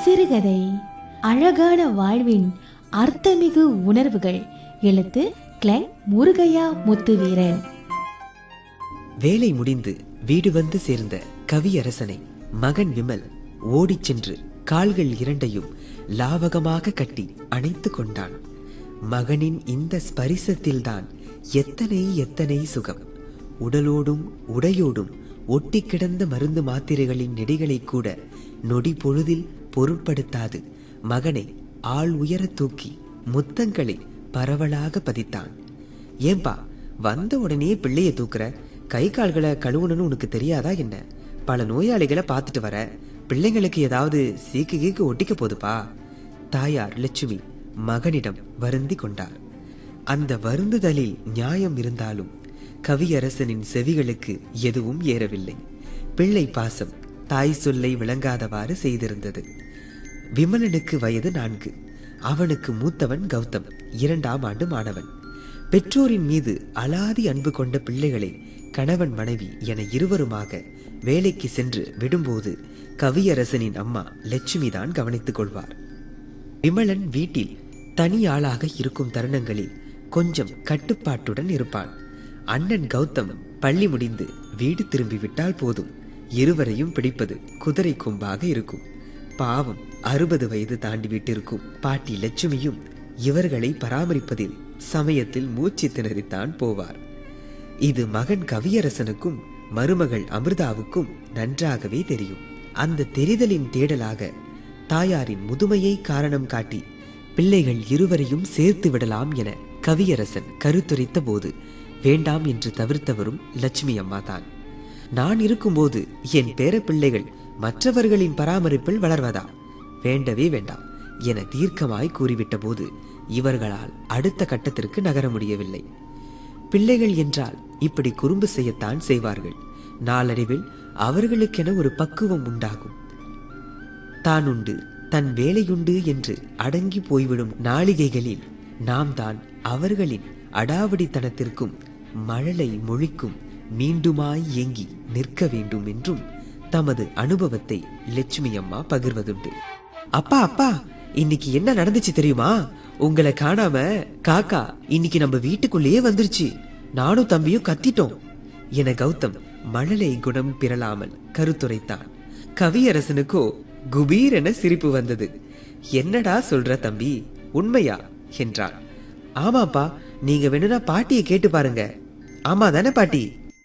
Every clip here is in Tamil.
சிறுகதை அழகான வாழ்வின் அர்த்தமிகு உணர்வுகள் எழுத்து கிளை முருகையா முத்துவீரன் வேலை முடிந்து வீடு வந்து சேர்ந்த கவியரசனை மகன் விமல் ஓடிச் சென்று கால்கள் இரண்டையும் லாவகமாக கட்டி அணைத்து கொண்டான் மகனின் இந்த ஸ்பரிசத்தில்தான் எத்தனை எத்தனை சுகம் உடலோடும் உடையோடும் ஒட்டி கிடந்த மருந்து மாத்திரைகளின் நெடிகளை கூட நொடி பொழுதில் பொருட்படுத்தாது மகனை ஆள் உயர தூக்கி முத்தங்களை பரவலாக பதித்தான் ஏன்பா வந்த உடனே பிள்ளைய தூக்குற கை கால்களை கழுவணும்னு உனக்கு தெரியாதா என்ன பல நோயாளிகளை பார்த்துட்டு வர பிள்ளைங்களுக்கு ஏதாவது சீக்கு கீக்கு ஒட்டிக்க போதுப்பா தாயார் லட்சுமி மகனிடம் வருந்தி கொண்டார் அந்த வருந்துதலில் நியாயம் இருந்தாலும் கவியரசனின் செவிகளுக்கு எதுவும் ஏறவில்லை பிள்ளை பாசம் தாய் சொல்லை விளங்காதவாறு செய்திருந்தது விமலனுக்கு வயது நான்கு அவனுக்கு மூத்தவன் கௌதம் இரண்டாம் ஆண்டு மாணவன் பெற்றோரின் மீது அலாதி அன்பு கொண்ட பிள்ளைகளை கணவன் மனைவி என இருவருமாக வேலைக்கு சென்று விடும்போது கவியரசனின் அம்மா லட்சுமி தான் கவனித்துக் கொள்வார் விமலன் வீட்டில் தனி ஆளாக இருக்கும் தருணங்களில் கொஞ்சம் கட்டுப்பாட்டுடன் இருப்பான் அண்ணன் கௌதம் பள்ளி முடிந்து வீடு திரும்பிவிட்டால் போதும் இருவரையும் பிடிப்பது குதிரை கொம்பாக இருக்கும் பாவம் அறுபது வயது தாண்டி விட்டிருக்கும் பாட்டி லட்சுமியும் இவர்களை பராமரிப்பதில் சமயத்தில் மூச்சு திணறித்தான் போவார் இது மகன் கவியரசனுக்கும் மருமகள் அமிர்தாவுக்கும் நன்றாகவே தெரியும் அந்த தெரிதலின் தேடலாக தாயாரின் முதுமையை காரணம் காட்டி பிள்ளைகள் இருவரையும் சேர்த்து விடலாம் என கவியரசன் கருத்துரைத்த போது வேண்டாம் என்று தவிர்த்தவரும் லட்சுமி அம்மா தான் நான் இருக்கும்போது என் பேர பிள்ளைகள் மற்றவர்களின் பராமரிப்பில் வளர்வதா வேண்டவே வேண்டாம் என தீர்க்கமாய் கூறிவிட்ட போது இவர்களால் அடுத்த கட்டத்திற்கு நகர முடியவில்லை பிள்ளைகள் என்றால் இப்படி குறும்பு செய்யத்தான் செய்வார்கள் நாளடைவில் அவர்களுக்கென ஒரு பக்குவம் உண்டாகும் தான் உண்டு தன் வேலையுண்டு என்று அடங்கி போய்விடும் நாளிகைகளில் நாம் தான் அவர்களின் அடாவடித்தனத்திற்கும் மழலை மொழிக்கும் மீண்டுமாய் ஏங்கி நிற்க வேண்டும் என்றும் தமது அனுபவத்தை லட்சுமி அம்மா பகிர்வதுண்டு அப்பா அப்பா இன்னைக்கு என்ன நடந்துச்சு தெரியுமா உங்களை காணாம காக்கா இன்னைக்கு நம்ம வீட்டுக்குள்ளேயே வந்துருச்சு நானும் தம்பியும் கத்திட்டோம் என கௌதம் மழலை குணம் பிறலாமல் கருத்துரைத்தான் கவியரசனுக்கோ குபீர் என சிரிப்பு வந்தது என்னடா சொல்ற தம்பி உண்மையா என்றான் ஆமாப்பா நீங்க வேணும்னா பாட்டியை கேட்டு பாருங்க ஆமா தானே பாட்டி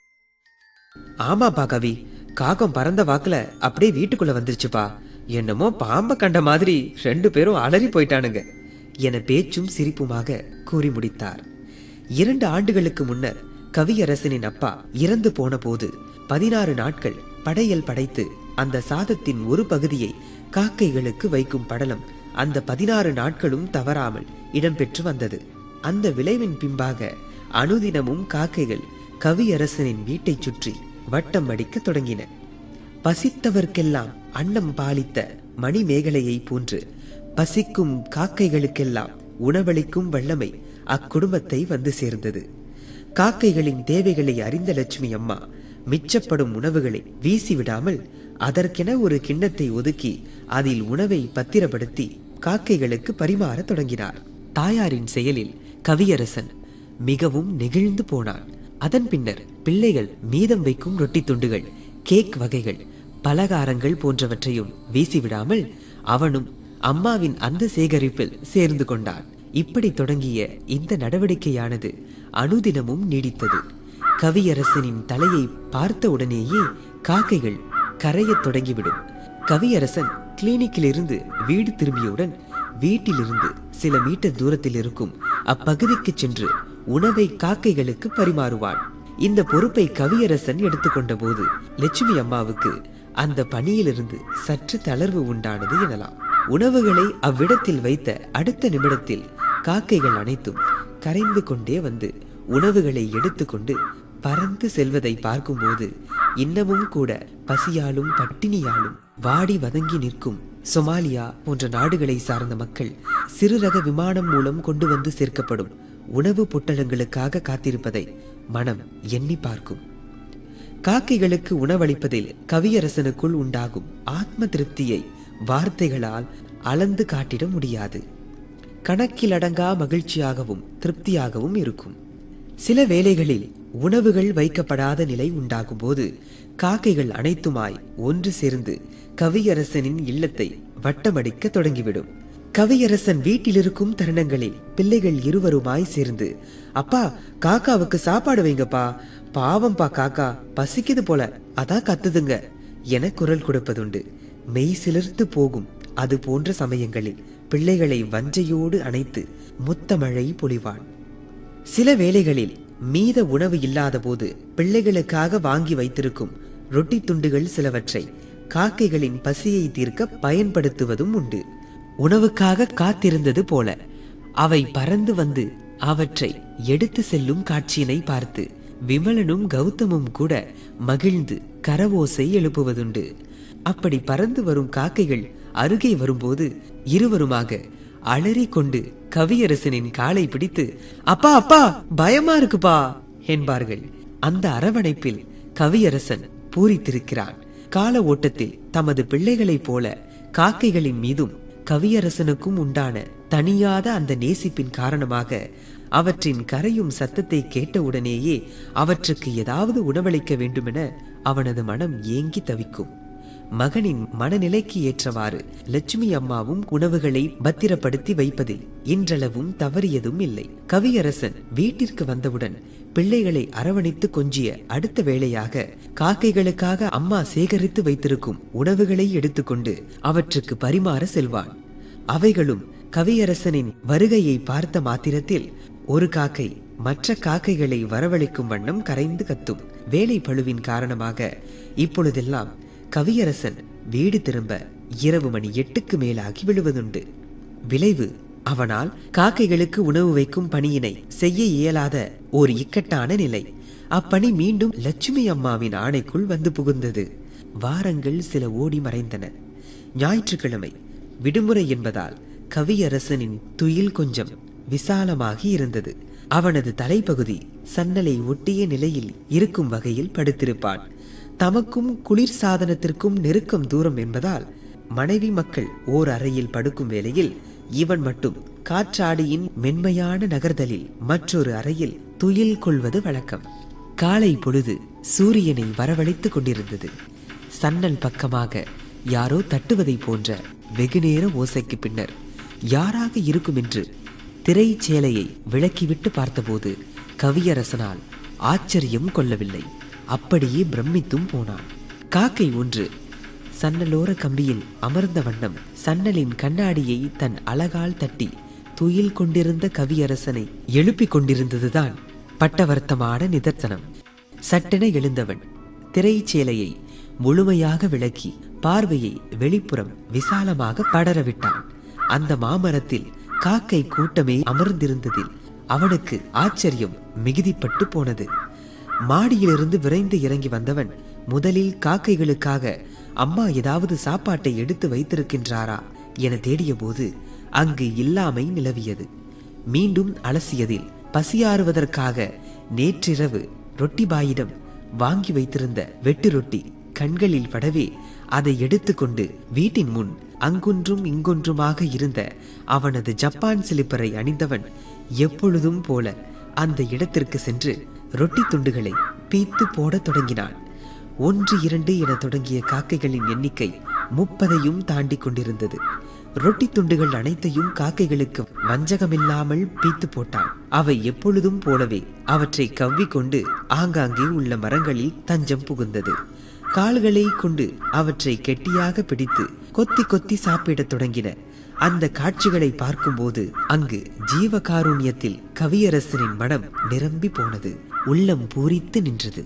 ஆமாப்பா கவி காகம் பறந்த வாக்குல அப்படியே வீட்டுக்குள்ள வந்துருச்சுப்பா என்னமோ பாம்ப கண்ட மாதிரி ரெண்டு பேரும் அலறி போயிட்டானுங்க என பேச்சும் சிரிப்புமாக கூறி முடித்தார் இரண்டு ஆண்டுகளுக்கு முன்னர் கவியரசனின் அப்பா இறந்து போன போது பதினாறு நாட்கள் படையல் படைத்து அந்த சாதத்தின் ஒரு பகுதியை காக்கைகளுக்கு வைக்கும் படலம் அந்த பதினாறு நாட்களும் தவறாமல் இடம்பெற்று வந்தது அந்த விளைவின் பின்பாக அனுதினமும் காக்கைகள் கவியரசனின் வீட்டைச் சுற்றி வட்டம் அடிக்க தொடங்கின பசித்தவர்க்கெல்லாம் அன்னம் பாலித்த மணிமேகலையை போன்று பசிக்கும் காக்கைகளுக்கெல்லாம் உணவளிக்கும் வல்லமை அக்குடும்பத்தை வந்து சேர்ந்தது காக்கைகளின் தேவைகளை அறிந்த லட்சுமி அம்மா மிச்சப்படும் உணவுகளை வீசிவிடாமல் அதற்கென ஒரு கிண்ணத்தை ஒதுக்கி அதில் உணவை பத்திரப்படுத்தி காக்கைகளுக்கு பரிமாறத் தொடங்கினார் தாயாரின் செயலில் கவியரசன் மிகவும் நெகிழ்ந்து போனான் அதன் பின்னர் பிள்ளைகள் மீதம் வைக்கும் ரொட்டி துண்டுகள் கேக் வகைகள் பலகாரங்கள் போன்றவற்றையும் வீசிவிடாமல் அவனும் அம்மாவின் அந்த சேகரிப்பில் சேர்ந்து கொண்டான் இப்படி தொடங்கிய இந்த நடவடிக்கையானது அனுதினமும் நீடித்தது கவியரசனின் தலையை பார்த்த உடனேயே காக்கைகள் கரையத் தொடங்கிவிடும் கவியரசன் கிளினிக்கிலிருந்து வீடு திரும்பியவுடன் வீட்டிலிருந்து சில மீட்டர் தூரத்தில் இருக்கும் அப்பகுதிக்கு சென்று உணவை காக்கைகளுக்கு பரிமாறுவான் இந்த பொறுப்பை கவியரசன் எடுத்துக்கொண்ட போது லட்சுமி அம்மாவுக்கு அந்த பணியிலிருந்து சற்று தளர்வு உண்டானது எனலாம் உணவுகளை அவ்விடத்தில் வைத்த அடுத்த நிமிடத்தில் காக்கைகள் அனைத்தும் கரைந்து கொண்டே வந்து உணவுகளை எடுத்துக்கொண்டு பறந்து செல்வதை பார்க்கும்போது இன்னமும் கூட பசியாலும் பட்டினியாலும் வாடி வதங்கி நிற்கும் சொமாலியா போன்ற நாடுகளை சார்ந்த மக்கள் சிறு ரக விமானம் மூலம் கொண்டு வந்து சேர்க்கப்படும் உணவு பொட்டலங்களுக்காக காத்திருப்பதை மனம் எண்ணி பார்க்கும் காக்கைகளுக்கு உணவளிப்பதில் கவியரசனுக்குள் உண்டாகும் ஆத்ம திருப்தியை வார்த்தைகளால் அளந்து காட்டிட முடியாது கணக்கில் அடங்கா மகிழ்ச்சியாகவும் திருப்தியாகவும் இருக்கும் சில வேளைகளில் உணவுகள் வைக்கப்படாத நிலை உண்டாகும் போது காக்கைகள் அனைத்துமாய் ஒன்று சேர்ந்து கவியரசனின் இல்லத்தை வட்டமடிக்க தொடங்கிவிடும் கவியரசன் வீட்டில் இருக்கும் தருணங்களில் பிள்ளைகள் இருவருமாய் சேர்ந்து அப்பா காக்காவுக்கு சாப்பாடு வைங்கப்பா பாவம்பா காக்கா பசிக்குது போல அதான் கத்துதுங்க என குரல் கொடுப்பதுண்டு மெய் சிலிர்த்து போகும் அது போன்ற சமயங்களில் பிள்ளைகளை வஞ்சையோடு அணைத்து முத்தமழை பொழிவான் சில வேளைகளில் மீத உணவு இல்லாத போது பிள்ளைகளுக்காக வாங்கி வைத்திருக்கும் ரொட்டி துண்டுகள் சிலவற்றை காக்கைகளின் பசியை தீர்க்க பயன்படுத்துவதும் உண்டு உணவுக்காக காத்திருந்தது போல அவை பறந்து வந்து அவற்றை எடுத்து செல்லும் காட்சியினை பார்த்து விமலனும் கௌதமும் கூட மகிழ்ந்து கரவோசை எழுப்புவதுண்டு அப்படி பறந்து வரும் காக்கைகள் அருகே வரும்போது இருவருமாக அலறி கொண்டு கவியரசனின் காலை பிடித்து அப்பா அப்பா பயமா இருக்குப்பா என்பார்கள் அந்த அரவணைப்பில் கவியரசன் பூரித்திருக்கிறான் கால ஓட்டத்தில் தமது பிள்ளைகளைப் போல காக்கைகளின் மீதும் கவியரசனுக்கும் உண்டான தனியாத அந்த நேசிப்பின் காரணமாக அவற்றின் கரையும் சத்தத்தை கேட்டவுடனேயே அவற்றுக்கு ஏதாவது உணவளிக்க வேண்டுமென அவனது மனம் ஏங்கி தவிக்கும் மகனின் மனநிலைக்கு ஏற்றவாறு லட்சுமி அம்மாவும் உணவுகளை பத்திரப்படுத்தி வைப்பதில் இன்றளவும் தவறியதும் இல்லை கவியரசன் வீட்டிற்கு வந்தவுடன் பிள்ளைகளை அரவணைத்து கொஞ்சிய அடுத்த வேளையாக காக்கைகளுக்காக அம்மா சேகரித்து வைத்திருக்கும் உணவுகளை எடுத்துக்கொண்டு அவற்றுக்கு பரிமாற செல்வான் அவைகளும் கவியரசனின் வருகையை பார்த்த மாத்திரத்தில் ஒரு காக்கை மற்ற காக்கைகளை வரவழைக்கும் வண்ணம் கரைந்து கத்தும் வேலை பழுவின் காரணமாக இப்பொழுதெல்லாம் கவியரசன் வீடு திரும்ப இரவு மணி எட்டுக்கு மேலாகி விழுவதுண்டு விளைவு அவனால் காக்கைகளுக்கு உணவு வைக்கும் பணியினை செய்ய இயலாத ஒரு இக்கட்டான நிலை அப்பணி மீண்டும் லட்சுமி அம்மாவின் ஆணைக்குள் வந்து புகுந்தது வாரங்கள் சில ஓடி மறைந்தன ஞாயிற்றுக்கிழமை விடுமுறை என்பதால் கவியரசனின் துயில் கொஞ்சம் விசாலமாகி இருந்தது அவனது தலைப்பகுதி சன்னலை ஒட்டிய நிலையில் இருக்கும் வகையில் படுத்திருப்பான் தமக்கும் குளிர் சாதனத்திற்கும் நெருக்கம் தூரம் என்பதால் மனைவி மக்கள் ஓர் அறையில் படுக்கும் வேளையில் இவன் மட்டும் காற்றாடியின் மென்மையான நகர்தலில் மற்றொரு அறையில் துயில் கொள்வது வழக்கம் காலை பொழுது சூரியனை வரவழைத்துக் கொண்டிருந்தது சன்னல் பக்கமாக யாரோ தட்டுவதை போன்ற வெகுநேர ஓசைக்கு பின்னர் யாராக இருக்கும் என்று திரைச்சேலையை விளக்கிவிட்டு பார்த்தபோது கவியரசனால் ஆச்சரியம் கொள்ளவில்லை அப்படியே பிரமித்தும் போனான் காக்கை ஒன்று சன்னலோர கம்பியில் அமர்ந்த வண்ணம் சன்னலின் கண்ணாடியை தன் அழகால் தட்டி துயில் கொண்டிருந்த கவியரசனை எழுப்பிக் கொண்டிருந்ததுதான் பட்டவர்த்தமான நிதர்சனம் சட்டென எழுந்தவன் திரைச்சேலையை முழுமையாக விளக்கி பார்வையை வெளிப்புறம் விசாலமாக படரவிட்டான் அந்த மாமரத்தில் காக்கை கூட்டமே அமர்ந்திருந்ததில் அவனுக்கு ஆச்சரியம் மிகுதிப்பட்டு போனது மாடியிலிருந்து விரைந்து இறங்கி வந்தவன் முதலில் காக்கைகளுக்காக அம்மா ஏதாவது சாப்பாட்டை எடுத்து வைத்திருக்கின்றாரா என தேடிய போது அங்கு இல்லாமை நிலவியது மீண்டும் அலசியதில் பசியாறுவதற்காக நேற்றிரவு ரொட்டிபாயிடம் வாங்கி வைத்திருந்த வெட்டு ரொட்டி கண்களில் படவே அதை எடுத்துக்கொண்டு வீட்டின் முன் அங்கொன்றும் இங்கொன்றுமாக இருந்த அவனது ஜப்பான் சிலிப்பரை அணிந்தவன் எப்பொழுதும் போல அந்த இடத்திற்கு சென்று ரொட்டி துண்டுகளை பீத்து போடத் தொடங்கினான் ஒன்று இரண்டு என தொடங்கிய காக்கைகளின் எண்ணிக்கை முப்பதையும் தாண்டி கொண்டிருந்தது ரொட்டி துண்டுகள் அனைத்தையும் காக்கைகளுக்கு வஞ்சகமில்லாமல் பீத்து போட்டான் அவை எப்பொழுதும் போலவே அவற்றை கவ்விக்கொண்டு ஆங்காங்கே உள்ள மரங்களில் தஞ்சம் புகுந்தது கால்களை கொண்டு அவற்றை கெட்டியாக பிடித்து கொத்தி கொத்தி சாப்பிடத் தொடங்கின அந்த காட்சிகளை பார்க்கும்போது அங்கு ஜீவகாருண்யத்தில் கவியரசனின் மனம் நிரம்பி போனது உள்ளம் பூரித்து நின்றது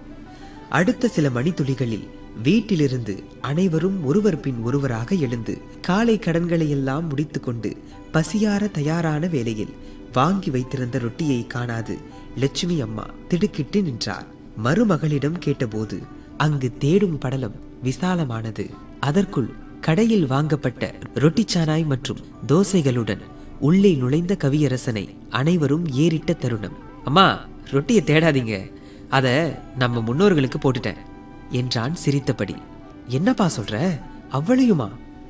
அடுத்த சில மணித்துளிகளில் வீட்டிலிருந்து அனைவரும் ஒருவர் பின் ஒருவராக எழுந்து காலை கடன்களை எல்லாம் முடித்துக்கொண்டு பசியார தயாரான வேளையில் வாங்கி வைத்திருந்த ரொட்டியை காணாது லட்சுமி அம்மா திடுக்கிட்டு நின்றார் மருமகளிடம் கேட்டபோது அங்கு தேடும் படலம் விசாலமானது அதற்குள் கடையில் வாங்கப்பட்ட ரொட்டிச்சானாய் மற்றும் தோசைகளுடன் உள்ளே நுழைந்த கவியரசனை அனைவரும் ஏறிட்ட தருணம் அம்மா ரொட்டியை தேடாதீங்க அத நம்ம முன்னோர்களுக்கு போட்டுட்டேன் என்றான் சிரித்தபடி என்னப்பா சொல்ற அவ்வளையுமா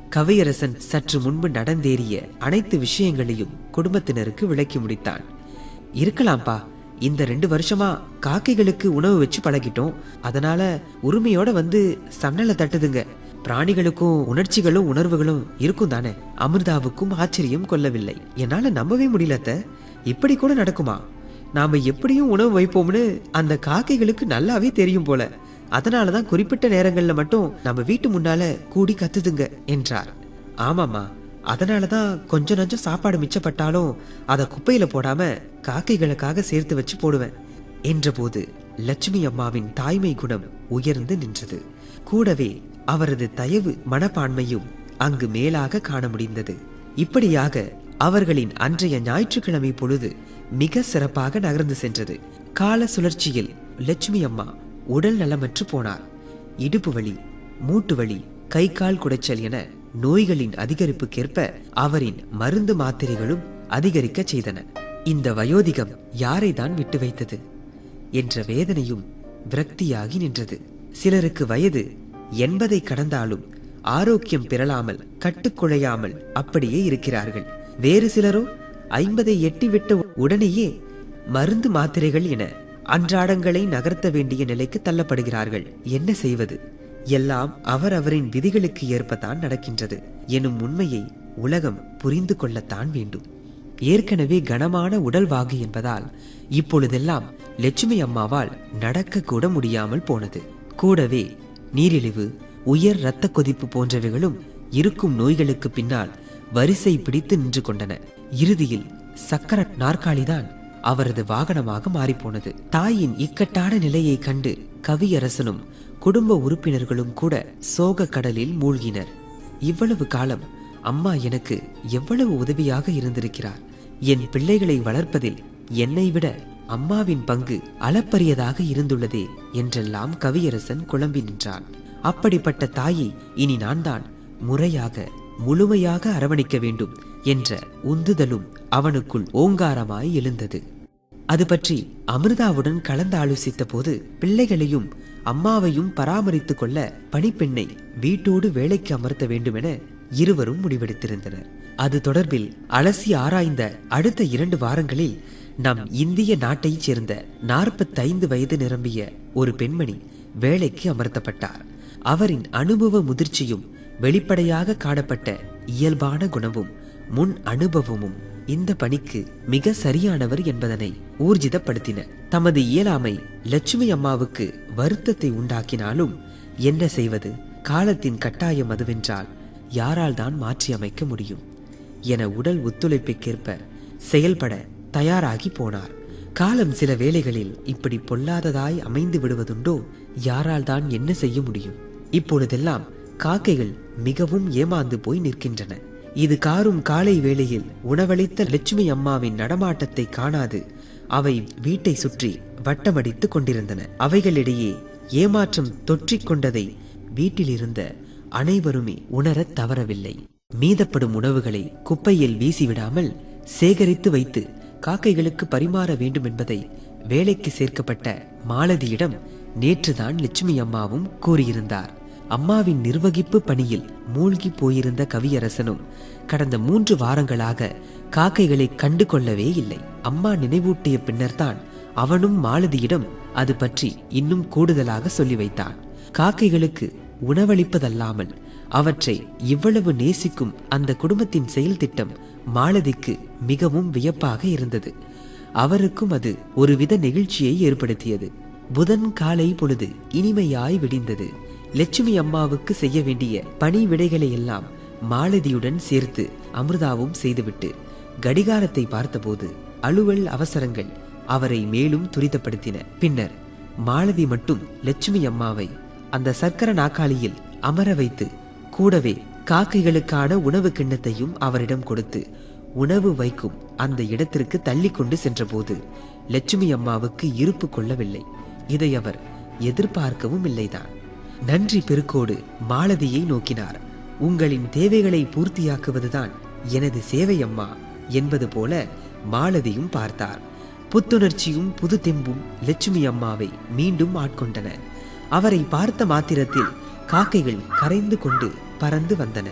கவியரசன் சற்று முன்பு நடந்தேறிய அனைத்து விஷயங்களையும் குடும்பத்தினருக்கு விளக்கி முடித்தான் இருக்கலாம்ப்பா இந்த ரெண்டு வருஷமா காக்கைகளுக்கு உணவு வச்சு பழகிட்டோம் அதனால உரிமையோட வந்து சன்னல தட்டுதுங்க பிராணிகளுக்கும் உணர்ச்சிகளும் உணர்வுகளும் இருக்கும் தானே அமிர்தாவுக்கும் ஆச்சரியம் கொள்ளவில்லை என்னால நம்பவே முடியல அத்தை. இப்படி கூட நடக்குமா நாம எப்படியும் உணவு வைப்போம்னு அந்த காக்கைகளுக்கு நல்லாவே தெரியும் போல அதனாலதான் குறிப்பிட்ட நேரங்கள்ல மட்டும் நம்ம வீட்டு முன்னால கூடி கத்துதுங்க என்றார் ஆமாமா அதனாலதான் கொஞ்சம் நஞ்சம் சாப்பாடு மிச்சப்பட்டாலும் அதை குப்பையில போடாம காக்கைகளுக்காக சேர்த்து வச்சு போடுவேன் என்றபோது லட்சுமி அம்மாவின் தாய்மை குணம் உயர்ந்து நின்றது கூடவே அவரது தயவு மனப்பான்மையும் அங்கு மேலாக காண முடிந்தது இப்படியாக அவர்களின் அன்றைய ஞாயிற்றுக்கிழமை பொழுது மிக சிறப்பாக நகர்ந்து சென்றது கால சுழற்சியில் லட்சுமி அம்மா உடல் நலமற்று போனார் இடுப்பு வலி மூட்டு வலி கை கால் குடைச்சல் என நோய்களின் அதிகரிப்புக்கேற்ப அவரின் மருந்து மாத்திரைகளும் அதிகரிக்க செய்தன இந்த வயோதிகம் யாரை தான் விட்டு வைத்தது என்ற வேதனையும் விரக்தியாகி நின்றது சிலருக்கு வயது எண்பதை கடந்தாலும் ஆரோக்கியம் பெறலாமல் கட்டுக்குழையாமல் அப்படியே இருக்கிறார்கள் வேறு சிலரோ ஐம்பதை எட்டிவிட்ட உடனேயே மருந்து மாத்திரைகள் என அன்றாடங்களை நகர்த்த வேண்டிய நிலைக்கு தள்ளப்படுகிறார்கள் என்ன செய்வது எல்லாம் அவரவரின் விதிகளுக்கு ஏற்பதான் நடக்கின்றது எனும் உண்மையை உலகம் புரிந்து கொள்ளத்தான் வேண்டும் ஏற்கனவே கனமான உடல் வாகு என்பதால் இப்பொழுதெல்லாம் லட்சுமி அம்மாவால் நடக்க கூட முடியாமல் போனது கூடவே நீரிழிவு உயர் இரத்த கொதிப்பு போன்றவைகளும் இருக்கும் நோய்களுக்கு பின்னால் வரிசை பிடித்து நின்று கொண்டன இறுதியில் சக்கர நாற்காலிதான் அவரது வாகனமாக மாறிப்போனது தாயின் இக்கட்டான நிலையை கண்டு கவியரசனும் குடும்ப உறுப்பினர்களும் கூட சோக கடலில் மூழ்கினர் இவ்வளவு காலம் அம்மா எனக்கு எவ்வளவு உதவியாக இருந்திருக்கிறார் என் பிள்ளைகளை வளர்ப்பதில் என்னை விட அம்மாவின் பங்கு அளப்பரியதாக இருந்துள்ளதே என்றெல்லாம் கவியரசன் குழம்பி நின்றான் அப்படிப்பட்ட தாயை இனி நான் தான் முறையாக முழுமையாக அரவணைக்க வேண்டும் என்ற உந்துதலும் அவனுக்குள் ஓங்காரமாய் எழுந்தது அது பற்றி அமிர்தாவுடன் கலந்து ஆலோசித்த போது பிள்ளைகளையும் அம்மாவையும் பராமரித்துக் கொள்ள பணிப்பெண்ணை வீட்டோடு வேலைக்கு அமர்த்த வேண்டுமென இருவரும் முடிவெடுத்திருந்தனர் அது தொடர்பில் அலசி ஆராய்ந்த அடுத்த இரண்டு வாரங்களில் நம் இந்திய நாட்டைச் சேர்ந்த நாற்பத்தைந்து வயது நிரம்பிய ஒரு பெண்மணி வேலைக்கு அமர்த்தப்பட்டார் அவரின் அனுபவ முதிர்ச்சியும் வெளிப்படையாக காணப்பட்ட இயல்பான குணமும் முன் அனுபவமும் இந்த பணிக்கு மிக சரியானவர் என்பதனை ஊர்ஜிதப்படுத்தின தமது இயலாமை லட்சுமி அம்மாவுக்கு வருத்தத்தை உண்டாக்கினாலும் என்ன செய்வது காலத்தின் கட்டாயம் அதுவென்றால் யாரால் தான் மாற்றி அமைக்க முடியும் என உடல் ஒத்துழைப்புக்கேற்ப செயல்பட தயாராகி போனார் காலம் சில வேளைகளில் இப்படி பொல்லாததாய் அமைந்து விடுவதுண்டோ யாரால் தான் என்ன செய்ய முடியும் இப்பொழுதெல்லாம் காக்கைகள் மிகவும் ஏமாந்து போய் நிற்கின்றன இது காரும் காலை வேளையில் உணவளித்த லட்சுமி அம்மாவின் நடமாட்டத்தை காணாது அவை வீட்டை சுற்றி வட்டமடித்துக் கொண்டிருந்தன அவைகளிடையே ஏமாற்றம் தொற்றிக் கொண்டதை வீட்டிலிருந்த அனைவருமே உணரத் தவறவில்லை மீதப்படும் உணவுகளை குப்பையில் வீசிவிடாமல் சேகரித்து வைத்து காக்கைகளுக்கு பரிமாற வேண்டும் என்பதை வேலைக்கு சேர்க்கப்பட்ட மாலதியிடம் நேற்றுதான் லட்சுமி அம்மாவும் கூறியிருந்தார் அம்மாவின் நிர்வகிப்பு பணியில் மூழ்கி போயிருந்த கவியரசனும் கடந்த மூன்று வாரங்களாக காக்கைகளை கண்டு கொள்ளவே இல்லை அம்மா நினைவூட்டிய பின்னர்தான் அவனும் மாலதியிடம் அது பற்றி இன்னும் கூடுதலாக சொல்லி வைத்தான் காக்கைகளுக்கு உணவளிப்பதல்லாமல் அவற்றை இவ்வளவு நேசிக்கும் அந்த குடும்பத்தின் செயல் திட்டம் மாலதிக்கு மிகவும் வியப்பாக இருந்தது அவருக்கும் அது ஒருவித நெகிழ்ச்சியை ஏற்படுத்தியது புதன் காலை பொழுது இனிமையாய் விடிந்தது லட்சுமி அம்மாவுக்கு செய்ய வேண்டிய பணி விடைகளை எல்லாம் மாலதியுடன் சேர்த்து அமிர்தாவும் செய்துவிட்டு கடிகாரத்தை பார்த்தபோது அலுவல் அவசரங்கள் அவரை மேலும் துரிதப்படுத்தின பின்னர் மாலதி மட்டும் லட்சுமி அம்மாவை அந்த சர்க்கர நாக்காளியில் அமர வைத்து கூடவே காக்கைகளுக்கான உணவு கிண்ணத்தையும் அவரிடம் கொடுத்து உணவு வைக்கும் அந்த இடத்திற்கு தள்ளி கொண்டு சென்றபோது லட்சுமி அம்மாவுக்கு இருப்பு கொள்ளவில்லை இதை அவர் எதிர்பார்க்கவும் இல்லைதான் நன்றி பெருக்கோடு மாலதியை நோக்கினார் உங்களின் தேவைகளை பூர்த்தியாக்குவதுதான் எனது சேவை அம்மா என்பது போல மாலதியும் பார்த்தார் புத்துணர்ச்சியும் புது தெம்பும் லட்சுமி அம்மாவை மீண்டும் ஆட்கொண்டன அவரை பார்த்த மாத்திரத்தில் காக்கைகள் கரைந்து கொண்டு பறந்து வந்தன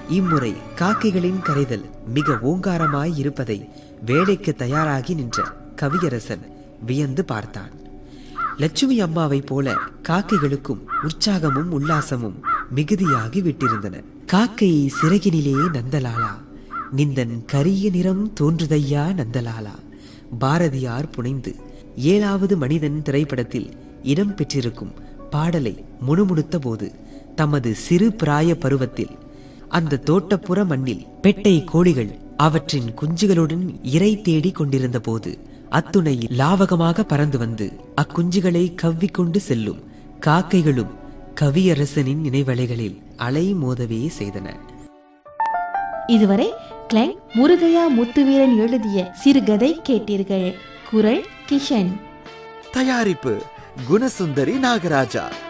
இம்முறை காக்கைகளின் கரைதல் மிக ஓங்காரமாய் இருப்பதை வேலைக்கு தயாராகி நின்ற கவியரசன் வியந்து பார்த்தான் லட்சுமி அம்மாவைப் போல காக்கைகளுக்கும் உற்சாகமும் உல்லாசமும் மிகுதியாகி விட்டிருந்தன காக்கை சிறகினிலே நந்தலாலா நிந்தன் கரிய நிறம் தோன்றுதையா நந்தலாலா பாரதியார் புனைந்து ஏழாவது மனிதன் திரைப்படத்தில் இடம் பெற்றிருக்கும் பாடலை முணுமுணுத்த போது தமது சிறு பிராய பருவத்தில் அந்த தோட்டப்புற மண்ணில் பெட்டை கோழிகள் அவற்றின் குஞ்சுகளுடன் இறை தேடி கொண்டிருந்த போது அத்துணை லாவகமாக பறந்து வந்து அக்குஞ்சுகளை கவ்விக்கொண்டு செல்லும் காக்கைகளும் கவியரசனின் நினைவலைகளில் அலை மோதவே செய்தன இதுவரை கிளைங் முருகையா முத்துவீரன் எழுதிய சிறுகதை கேட்டீர்கள் குரல் கிஷன் தயாரிப்பு குணசுந்தரி நாகராஜா